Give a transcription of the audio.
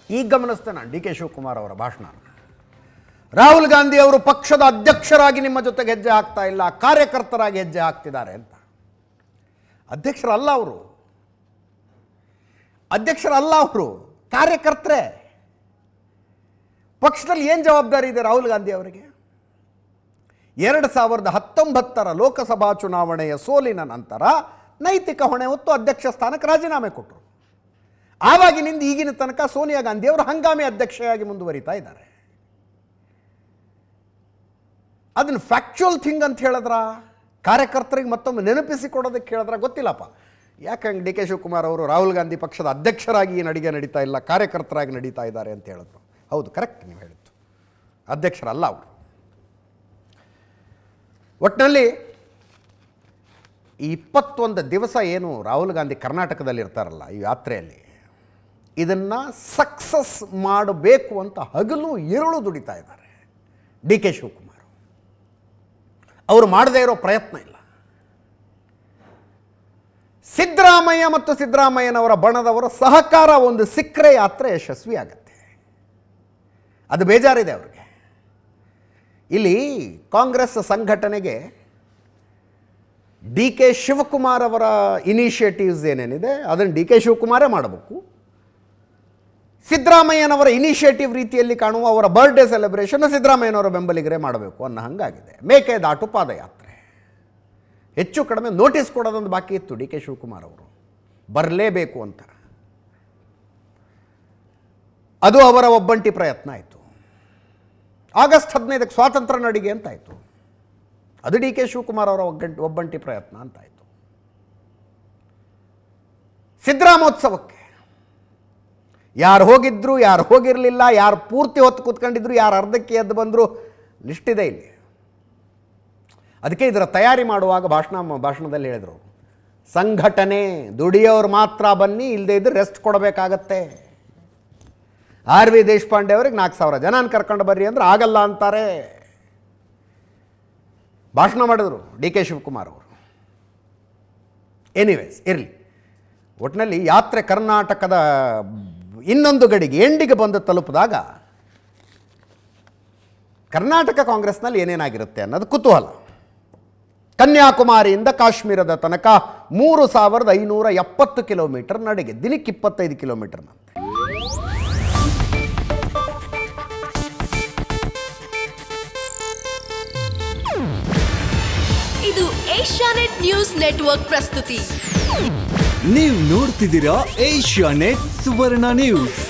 ಈಗ ಗಮನಿಸ್ತೇನೆ ನಾನು D K Shivakumar ಅವರ ಭಾಷಣ ರಾಹುಲ್ ಗಾಂಧಿ ಅವರು ಪಕ್ಷದ ಅಧ್ಯಕ್ಷರಾಗಿ ನಿಮ್ಮ ಜೊತೆಗೆ ಹೆಜ್ಜೆ ಹಾಕ್ತಾ ಇಲ್ಲ ಕಾರ್ಯಕರ್ತರಾಗಿ ಹೆಜ್ಜೆ ಹಾಕ್ತಿದ್ದಾರೆ ಅಂತ ಅಧ್ಯಕ್ಷರಲ್ಲ ಅವರು ಅಧ್ಯಕ್ಷರಲ್ಲ ಅವರು ಕಾರ್ಯಕರ್ತರೇ ಪಕ್ಷದಲ್ಲಿ ಏನು ಜವಾಬ್ದಾರಿ ಇದೆ ರಾಹುಲ್ ಗಾಂಧಿ ಅವರಿಗೆ ಎರಡು ಸಾವಿರದ ಹತ್ತೊಂಬತ್ತರ ಲೋಕಸಭಾ ಚುನಾವಣೆಯ ಸೋಲಿನ ನಂತರ ನೈತಿಕ ಹೊಣೆ ಹೊತ್ತು ಅಧ್ಯಕ್ಷ ಸ್ಥಾನಕ್ಕೆ ರಾಜೀನಾಮೆ ಕೊಟ್ಟರು ಆವಾಗಿನಿಂದ ಈಗಿನ ತನಕ ಸೋನಿಯಾ ಗಾಂಧಿ ಅವರು ಹಂಗಾಮಿ ಅಧ್ಯಕ್ಷೆಯಾಗಿ ಮುಂದುವರಿತಾ ಇದ್ದಾರೆ ಅದನ್ನು ಫ್ಯಾಕ್ಚುಯಲ್ ಥಿಂಗ್ ಅಂತ ಹೇಳಿದ್ರ ಕಾರ್ಯಕರ್ತರಿಗೆ ಮತ್ತೊಮ್ಮೆ ನೆನಪಿಸಿಕೊಡೋದಕ್ಕೆ ಹೇಳಿದ್ರ ಗೊತ್ತಿಲ್ಲಪ್ಪ ಯಾಕೆ ಹಂಗೆ ಡಿ ಕೆ ಶಿವಕುಮಾರ್ ಅವರು ರಾಹುಲ್ ಗಾಂಧಿ ಪಕ್ಷದ ಅಧ್ಯಕ್ಷರಾಗಿ ಏನು ಅಡಿಗೆ ನಡೀತಾ ಇಲ್ಲ ಕಾರ್ಯಕರ್ತರಾಗಿ ನಡೀತಾ ಇದ್ದಾರೆ ಅಂತ ಹೇಳಿದ್ರು ಹೌದು ಕರೆಕ್ಟ್ ನೀವು ಹೇಳಿದ್ದು ಅಧ್ಯಕ್ಷರಲ್ಲ ಅವರು ಒಟ್ಟಿನಲ್ಲಿ ಈ ಇಪ್ಪತ್ತೊಂದು ದಿವಸ ಏನು ರಾಹುಲ್ ಗಾಂಧಿ ಕರ್ನಾಟಕದಲ್ಲಿ ಇರ್ತಾರಲ್ಲ ಈ ಯಾತ್ರೆಯಲ್ಲಿ ಇದನ್ನು ಸಕ್ಸಸ್ ಮಾಡಬೇಕು ಅಂತ ಹಗಲು ഇരുಳು ದುಡಿತಾ ಇದ್ದಾರೆ ಡಿ ಕೆ ಶಿವಕುಮಾರ್ ಅವರು ಮಾಡದೇ ಇರೋ ಪ್ರಯತ್ನ ಇಲ್ಲ ಸಿದ್ದರಾಮಯ್ಯ ಮತ್ತು ಸಿದ್ದರಾಮಯ್ಯನವರ ಬಣದವರ ಸಹಕಾರ ಒಂದು ಸಿಕ್ಕರೆ ಯಾತ್ರೆ ಯಶಸ್ವಿ ಆಗುತ್ತೆ ಅದು ಬೇಜಾರಿದೆ ಅವ್ರಿಗೆ ಇಲ್ಲಿ ಕಾಂಗ್ರೆಸ್ ಸಂಘಟನೆಗೆ ಡಿ ಕೆ ಶಿವಕುಮಾರ್ ಅವರ ಇನಿಷಿಯೇಟಿವ್ಸ್ ಏನೇನಿದೆ ಅದನ್ನು ಡಿ ಕೆ ಶಿವಕುಮಾರೇ ಮಾಡಬೇಕು ಸಿದ್ದರಾಮಯ್ಯನವರ ಇನಿಷಿಯೇಟಿವ್ ರೀತಿಯಲ್ಲಿ ಕಾಣುವ ಅವರ ಬರ್ಡೇ ಸೆಲೆಬ್ರೇಷನ್ ಸಿದ್ದರಾಮಯ್ಯನವರ ಬೆಂಬಲಿಗರೇ ಮಾಡಬೇಕು ಅನ್ನೋ ಹಂಗಾಗಿದೆ ಮೇಕೆದಾಟು ಪಾದಯಾತ್ರೆ ಹೆಚ್ಚು ಕಡಿಮೆ ನೋಟಿಸ್ ಕೊಡೋದೊಂದು ಬಾಕಿ ಇತ್ತು ಡಿ ಕೆ ಶಿವಕುಮಾರ್ ಅವರು ಬರಲೇಬೇಕು ಅಂತ ಅದು ಅವರ ಒಬ್ಬಂಟಿ ಪ್ರಯತ್ನ ಆಯಿತು ಆಗಸ್ಟ್ ಹದಿನೈದಕ್ಕೆ ಸ್ವಾತಂತ್ರ್ಯ ನಡಿಗೆ ಅಂತಾಯಿತು ಅದು ಡಿ ಕೆ ಶಿವಕುಮಾರ್ ಅವರ ಒಗ್ಗಂಟಿ ಒಬ್ಬಂಟಿ ಪ್ರಯತ್ನ ಅಂತಾಯಿತು ಸಿದ್ದರಾಮೋತ್ಸವಕ್ಕೆ ಯಾರು ಹೋಗಿದ್ರು ಯಾರು ಹೋಗಿರಲಿಲ್ಲ ಯಾರು ಪೂರ್ತಿ ಹೊತ್ತು ಕೂತ್ಕೊಂಡಿದ್ರು ಯಾರು ಅರ್ಧಕ್ಕೆ ಎದ್ದು ಬಂದರು ಲಿಸ್ಟಿದೆ ಇಲ್ಲಿ ಅದಕ್ಕೆ ಇದರ ತಯಾರಿ ಮಾಡುವಾಗ ಭಾಷಣ ಭಾಷಣದಲ್ಲಿ ಹೇಳಿದರು ಸಂಘಟನೆ ದುಡಿಯೋರು ಮಾತ್ರ ಬನ್ನಿ ಇಲ್ಲದೆ ಇದ್ರೆ ರೆಸ್ಟ್ ಕೊಡಬೇಕಾಗತ್ತೆ ಆರ್ ವಿ ದೇಶಪಾಂಡೆ ಅವ್ರಿಗೆ ನಾಲ್ಕು ಸಾವಿರ ಜನ ಕರ್ಕೊಂಡು ಬರ್ರಿ ಅಂದ್ರೆ ಆಗಲ್ಲ ಅಂತಾರೆ ಭಾಷಣ ಮಾಡಿದ್ರು ಡಿ ಕೆ ಶಿವಕುಮಾರ್ ಅವರು ಎನಿವೇಸ್ ಇರಲಿ ಒಟ್ಟಿನಲ್ಲಿ ಯಾತ್ರೆ ಕರ್ನಾಟಕದ ಇನ್ನೊಂದು ಗಡಿಗೆ ಎಂಡಿಗೆ ಬಂದು ತಲುಪಿದಾಗ ಕರ್ನಾಟಕ ಕಾಂಗ್ರೆಸ್ನಲ್ಲಿ ಏನೇನಾಗಿರುತ್ತೆ ಅನ್ನೋದು ಕುತೂಹಲ ಕನ್ಯಾಕುಮಾರಿಯಿಂದ ಕಾಶ್ಮೀರದ ತನಕ ಮೂರು ಸಾವಿರದ ಐನೂರ ಎಪ್ಪತ್ತು ಕಿಲೋಮೀಟರ್ ನಡಿಗೆ ದಿನಕ್ಕೆ ಇಪ್ಪತ್ತೈದು ಕಿಲೋಮೀಟರ್ನಂತೆ ಇದು ಏಷ್ಯಾನೆಟ್ ನ್ಯೂಸ್ ನೆಟ್ವರ್ಕ್ ಪ್ರಸ್ತುತಿ ನೀವು ನೋಡ್ತಿದ್ದೀರಾ ಏಷ್ಯಾ ನೆಟ್ ಸುವರ್ಣ ನ್ಯೂಸ್